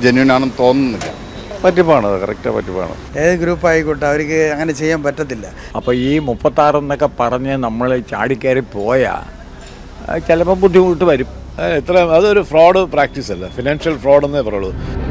genuine ആണെന്ന് തോന്നുന്നില്ല പറ്റിപ്പാണ് അത് കറക്റ്റ് പറ്റിപ്പാണ് ഏത് ഗ്രൂപ്പ് ആയിക്കോട്ടെ അവർക്ക് അങ്ങനെ ചെയ്യാൻ പറ്റത്തില്ല അപ്പോൾ ഈ മുപ്പത്താറ് എന്നൊക്കെ പറഞ്ഞ് നമ്മൾ ചാടിക്കയറി പോയാൽ ചിലപ്പോൾ ബുദ്ധിമുട്ട് വരും അത് എത്ര അതൊരു ഫ്രോഡ് പ്രാക്ടീസ് അല്ല ഫിനാൻഷ്യൽ ഫ്രോഡ് എന്നേ പറയുള്ളൂ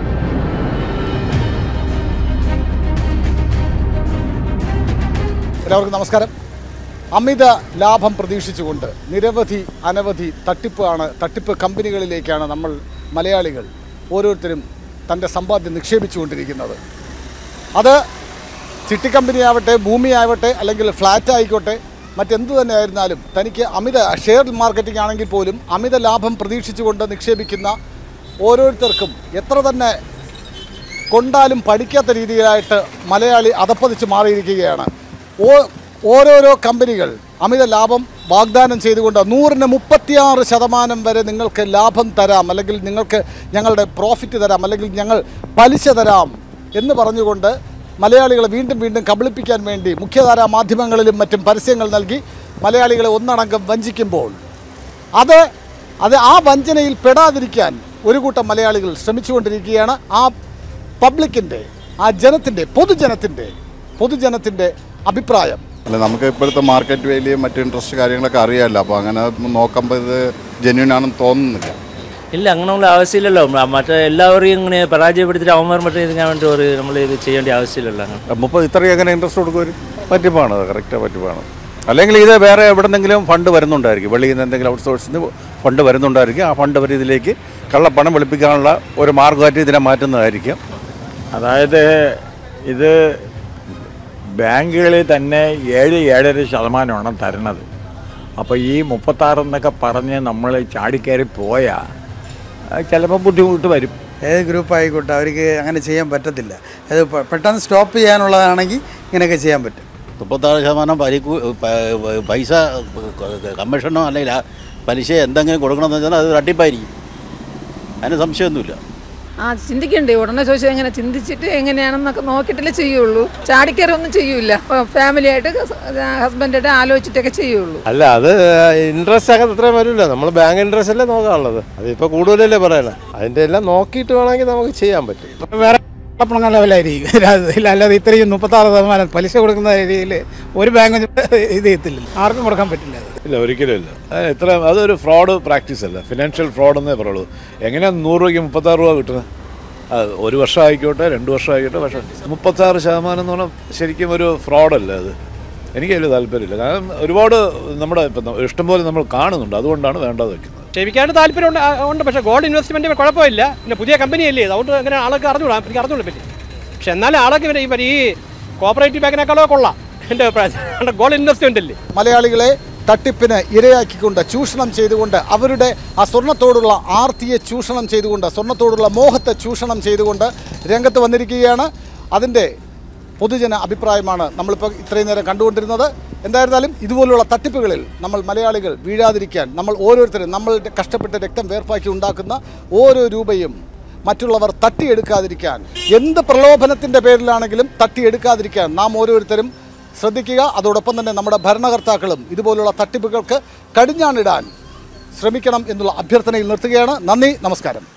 എല്ലാവർക്കും നമസ്കാരം അമിത ലാഭം പ്രതീക്ഷിച്ചുകൊണ്ട് നിരവധി അനവധി തട്ടിപ്പാണ് തട്ടിപ്പ് കമ്പനികളിലേക്കാണ് നമ്മൾ മലയാളികൾ ഓരോരുത്തരും തൻ്റെ സമ്പാദ്യം നിക്ഷേപിച്ചുകൊണ്ടിരിക്കുന്നത് അത് ചിട്ടി കമ്പനി ആവട്ടെ ഭൂമി ആവട്ടെ അല്ലെങ്കിൽ ഫ്ലാറ്റ് ആയിക്കോട്ടെ മറ്റെന്ത് തന്നെ ആയിരുന്നാലും തനിക്ക് അമിത ഷെയർ മാർക്കറ്റിംഗ് ആണെങ്കിൽ പോലും അമിത ലാഭം പ്രതീക്ഷിച്ചുകൊണ്ട് നിക്ഷേപിക്കുന്ന ഓരോരുത്തർക്കും എത്ര തന്നെ കൊണ്ടാലും പഠിക്കാത്ത രീതിയിലായിട്ട് മലയാളി അതപ്പതിച്ച് മാറിയിരിക്കുകയാണ് ഓ ഓരോരോ കമ്പനികൾ അമിത ലാഭം വാഗ്ദാനം ചെയ്തുകൊണ്ട് നൂറിന് മുപ്പത്തിയാറ് ശതമാനം വരെ നിങ്ങൾക്ക് ലാഭം തരാം അല്ലെങ്കിൽ നിങ്ങൾക്ക് ഞങ്ങളുടെ പ്രോഫിറ്റ് തരാം അല്ലെങ്കിൽ ഞങ്ങൾ പലിശ തരാം എന്ന് പറഞ്ഞുകൊണ്ട് മലയാളികളെ വീണ്ടും വീണ്ടും കബളിപ്പിക്കാൻ വേണ്ടി മുഖ്യധാരാ മാധ്യമങ്ങളിലും മറ്റും പരസ്യങ്ങൾ നൽകി മലയാളികളെ ഒന്നടങ്കം വഞ്ചിക്കുമ്പോൾ അത് അത് ആ വഞ്ചനയിൽ പെടാതിരിക്കാൻ ഒരു കൂട്ടം മലയാളികൾ ശ്രമിച്ചുകൊണ്ടിരിക്കുകയാണ് ആ പബ്ലിക്കിൻ്റെ ആ ജനത്തിൻ്റെ പൊതുജനത്തിൻ്റെ പൊതുജനത്തിൻ്റെ അഭിപ്രായം അല്ല നമുക്ക് ഇപ്പോഴത്തെ മാർക്കറ്റ് വാല്യൂ മറ്റു ഇൻട്രസ്റ്റ് കാര്യങ്ങളൊക്കെ അറിയാമല്ലോ അപ്പോൾ അങ്ങനെ നോക്കുമ്പോൾ ഇത് ജെന്യൂൻ ആണെന്ന് തോന്നുന്നില്ല ഇല്ല അങ്ങനെയുള്ള ആവശ്യമില്ലല്ലോ മ- മറ്റേ എല്ലാവരെയും ഇങ്ങനെ പരാജയപ്പെടുത്തിയിട്ട് അവന്മാർ മറ്റേ ഇതിന് വേണ്ടി ഒരു നമ്മൾ ഇത് ചെയ്യേണ്ട ആവശ്യമില്ലല്ലോ അങ്ങനെ മുപ്പത് ഇത്രയും എങ്ങനെ ഇൻട്രസ്റ്റ് കൊടുക്കും പറ്റിപ്പാണ് അത് കറക്റ്റ് പറ്റിപ്പാണ് അല്ലെങ്കിൽ ഇത് വേറെ എവിടെന്നെങ്കിലും ഫണ്ട് വരുന്നുണ്ടായിരിക്കും വെളിയിൽ നിന്ന് എന്തെങ്കിലും ഔട്ട് സോഴ്സിൽ നിന്ന് ഫണ്ട് വരുന്നുണ്ടായിരിക്കും ആ ഫണ്ട് അവർ ഇതിലേക്ക് കള്ളപ്പണം വെളുപ്പിക്കാനുള്ള ഒരു മാർഗമായിട്ട് ഇതിനെ മാറ്റുന്നതായിരിക്കും അതായത് ഇത് ബാങ്കുകളിൽ തന്നെ ഏഴ് ഏഴര ശതമാനമാണ് തരണത് അപ്പോൾ ഈ മുപ്പത്താറെന്നൊക്കെ പറഞ്ഞ് നമ്മൾ ചാടിക്കയറി പോയാൽ ചിലപ്പോൾ ബുദ്ധിമുട്ട് വരും ഏത് ഗ്രൂപ്പ് ആയിക്കോട്ടെ അവർക്ക് അങ്ങനെ ചെയ്യാൻ പറ്റത്തില്ല അത് പെ- പെട്ടെന്ന് സ്റ്റോപ്പ് ചെയ്യാനുള്ളതാണെങ്കിൽ ഇങ്ങനെയൊക്കെ ചെയ്യാൻ പറ്റും മുപ്പത്താറ് ശതമാനം പരിക്കു പ- പൈസ കമ്മീഷനോ അല്ലെങ്കിൽ ആ പലിശ എന്തെങ്കിലും കൊടുക്കണമെന്ന് വെച്ചാൽ അത് തട്ടിപ്പായിരിക്കും അതിന് സംശയമൊന്നുമില്ല ആ ചിന്തിക്കണ്ടേ ഉടനെ ചോദിച്ചാൽ എങ്ങനെ ചിന്തിച്ചിട്ട് എങ്ങനെയാണെന്നൊക്കെ നോക്കിയിട്ടല്ലേ ചെയ്യുള്ളൂ ചാടിക്കറി ഒന്നും ചെയ്യൂല ഫാമിലി ആയിട്ട് ഹസ്ബൻഡായിട്ട് ആലോചിച്ചിട്ടൊക്കെ ചെയ്യുള്ളൂ അല്ല അത് ഇൻട്രസ്റ്റ് ഒക്കെ അത്രയും വരില്ല നമ്മൾ ബാങ്ക് ഇൻട്രസ്റ്റ് അല്ലേ നോക്കാനുള്ളത് അതിപ്പോൾ കൂടുതലല്ലേ പറയണേ അതിൻ്റെ എല്ലാം നോക്കിയിട്ട് വേണമെങ്കിൽ നമുക്ക് ചെയ്യാൻ പറ്റും വേറെ കള്ളപ്പണം ലെവലായിരിക്കും ഇല്ല അല്ലാതെ ഇത്രയും മുപ്പത്താറ് ശതമാനം പലിശ കൊടുക്കുന്ന രീതിയിൽ ഒരു ബാങ്കും ഇത് ചെയ്യത്തില്ല ആർക്കും കൊടുക്കാൻ പറ്റില്ല അത് ഇല്ല ഒരിക്കലും ഇല്ല അത് എത്ര അതൊരു ഫ്രോഡ് പ്രാക്ടീസ് അല്ല ഫിനാൻഷ്യൽ ഫ്രോഡ് എന്നേ പറയുള്ളൂ എങ്ങനെയാണ് നൂറ് രൂപയ്ക്ക് മുപ്പത്താറ് രൂപ കിട്ടുന്നത് അത് ഒരു വർഷം ആയിക്കോട്ടെ രണ്ട് വർഷം ആയിക്കോട്ടെ പക്ഷേ മുപ്പത്താറ് ശതമാനം എന്ന് പറഞ്ഞാൽ ശരിക്കും ഒരു ഫ്രോഡല്ലേ അത് എനിക്ക് അതിൽ താല്പര്യമില്ല കാരണം ഒരുപാട് നമ്മുടെ ഇപ്പം ഇഷ്ടംപോലെ നമ്മൾ കാണുന്നുണ്ട് അതുകൊണ്ടാണ് വേണ്ടത് വെക്കുന്നത് ക്ഷമിക്കാണ്ട് താല്പര്യം ഉണ്ട് ആ, ഉണ്ട് പക്ഷേ ഗോൾഡ് ഇൻവെസ്റ്റ്മെന്റ് കുഴപ്പമില്ല പിന്നെ പുതിയ കമ്പനിയല്ലേ അതുകൊണ്ട് അങ്ങനെ ആളൊക്കെ അറിഞ്ഞൂടാ എനിക്ക് അറിഞ്ഞൂടാ പറ്റി പക്ഷെ എന്നാലും ആളൊക്കെ ഇവരെ ഇവർ ഈ കോപ്പറേറ്റീവ് ബാങ്കിനേക്കാളോ കൊള്ളാം എൻ്റെ അഭിപ്രായത്തിൽ ഗോൾഡ് ഇൻവെസ്റ്റ്മെന്റ് അല്ലേ മലയാളികളെ തട്ടിപ്പിന് ഇരയാക്കിക്കൊണ്ട് ചൂഷണം ചെയ്തുകൊണ്ട് അവരുടെ ആ സ്വർണത്തോടുള്ള ആർത്തിയെ ചൂഷണം ചെയ്തുകൊണ്ട് സ്വർണത്തോടുള്ള മോഹത്തെ ചൂഷണം ചെയ്തുകൊണ്ട് രംഗത്ത് വന്നിരിക്കുകയാണ് അതിൻ്റെ പൊതുജന അഭിപ്രായമാണ് നമ്മളിപ്പോൾ ഇത്രയും നേരം കണ്ടുകൊണ്ടിരുന്നത് എന്തായിരുന്നാലും ഇതുപോലുള്ള തട്ടിപ്പുകളിൽ നമ്മൾ മലയാളികൾ വീഴാതിരിക്കാൻ നമ്മൾ ഓരോരുത്തരും നമ്മളുടെ കഷ്ടപ്പെട്ട് രക്തം വേർപ്പാക്കി ഉണ്ടാക്കുന്ന ഓരോ രൂപയും മറ്റുള്ളവർ തട്ടിയെടുക്കാതിരിക്കാൻ എന്ത് പ്രലോഭനത്തിൻ്റെ പേരിലാണെങ്കിലും തട്ടിയെടുക്കാതിരിക്കാൻ നാം ഓരോരുത്തരും ശ്രദ്ധിക്കുക അതോടൊപ്പം തന്നെ നമ്മുടെ ഭരണകർത്താക്കളും ഇതുപോലുള്ള തട്ടിപ്പുകൾക്ക് കടിഞ്ഞാണിടാൻ ശ്രമിക്കണം എന്നുള്ള അഭ്യർത്ഥനയിൽ നിർത്തുകയാണ് നന്ദി നമസ്കാരം